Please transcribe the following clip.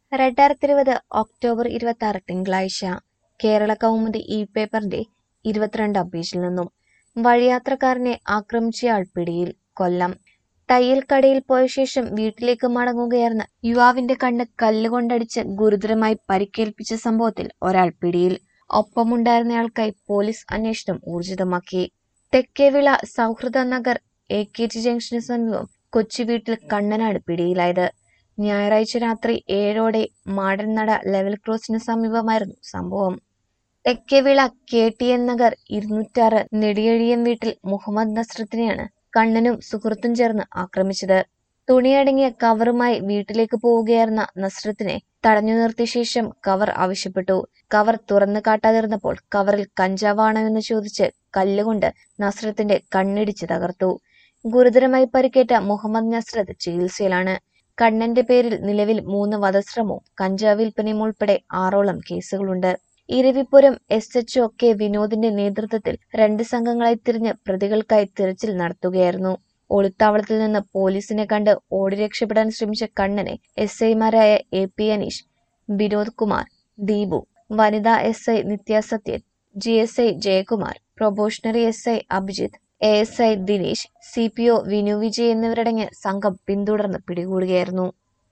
രണ്ടായിരത്തി ഇരുപത് ഒക്ടോബർ ഇരുപത്തി ആറ് തിങ്കളാഴ്ച കേരള കൗമുദി ഇ പേപ്പറിന്റെ ഇരുപത്തിരണ്ടാം പേജിൽ നിന്നും വഴിയാത്രക്കാരനെ ആക്രമിച്ചയാൾ പിടിയിൽ കൊല്ലം തയ്യൽ കടയിൽ പോയ ശേഷം വീട്ടിലേക്ക് മടങ്ങുകയായിരുന്ന യുവാവിന്റെ കണ്ണ് കല്ലുകൊണ്ടടിച്ച് ഗുരുതരമായി പരിക്കേൽപ്പിച്ച സംഭവത്തിൽ ഒരാൾ പിടിയിൽ ഒപ്പമുണ്ടായിരുന്നയാൾക്കായി പോലീസ് അന്വേഷണം ഊർജിതമാക്കി തെക്കേവിള സൗഹൃദ നഗർ എ കെ ജി ജംഗ്ഷന് സമീപം കൊച്ചി വീട്ടിൽ കണ്ണനാണ് പിടിയിലായത് ഞായറാഴ്ച രാത്രി ഏഴോടെ മാടൻനട ലെവൽ ക്രോസിന് സമീപമായിരുന്നു സംഭവം തെക്കേവിള കെ ടി എൻ നഗർ ഇരുന്നൂറ്റാറ് നെടിയഴിയം വീട്ടിൽ മുഹമ്മദ് നസ്രത്തിനെയാണ് കണ്ണനും സുഹൃത്തും ചേർന്ന് ആക്രമിച്ചത് തുണിയടങ്ങിയ കവറുമായി വീട്ടിലേക്ക് പോവുകയായിരുന്ന നസ്രത്തിനെ തടഞ്ഞു നിർത്തിയ ശേഷം കവർ ആവശ്യപ്പെട്ടു കവർ തുറന്നു കാട്ടാതിരുന്നപ്പോൾ കവറിൽ കഞ്ചാവാണോ എന്ന് ചോദിച്ച് കല്ലുകൊണ്ട് നസ്രത്തിന്റെ കണ്ണിടിച്ച് തകർത്തു ഗുരുതരമായി പരിക്കേറ്റ മുഹമ്മദ് നസ്രത്ത് ചികിത്സയിലാണ് കണ്ണന്റെ പേരിൽ നിലവിൽ മൂന്ന് വധശ്രമവും കഞ്ചാവ് വിൽപ്പനയും ഉൾപ്പെടെ ആറോളം കേസുകളുണ്ട് Eravipuram S H O K വിനോദിന്റെ നേതൃത്വത്തിൽ രണ്ട് സംഘങ്ങളായി തിരിഞ്ഞ് പ്രതികൾക്കായി തിരച്ചിൽ നടത്തുകയായിരുന്നു ഒളിത്താവളത്തിൽ നിന്ന് പോലീസിനെ കണ്ട് ഓടി രക്ഷപ്പെടാൻ ശ്രമിച്ച കണ്ണനെ എസ് ഐമാരായ എ പി അനീഷ് വിനോദ് കുമാർ ദീപു വനിതാ S I Nithya Sathyan G S I Jayakumar probationary S I Abhijith A S I Dinesh C P O Vinu Vijay എന്നിവരടങ്ങിയ സംഘം പിന്തുടർന്ന് പിടികൂടുകയായിരുന്നു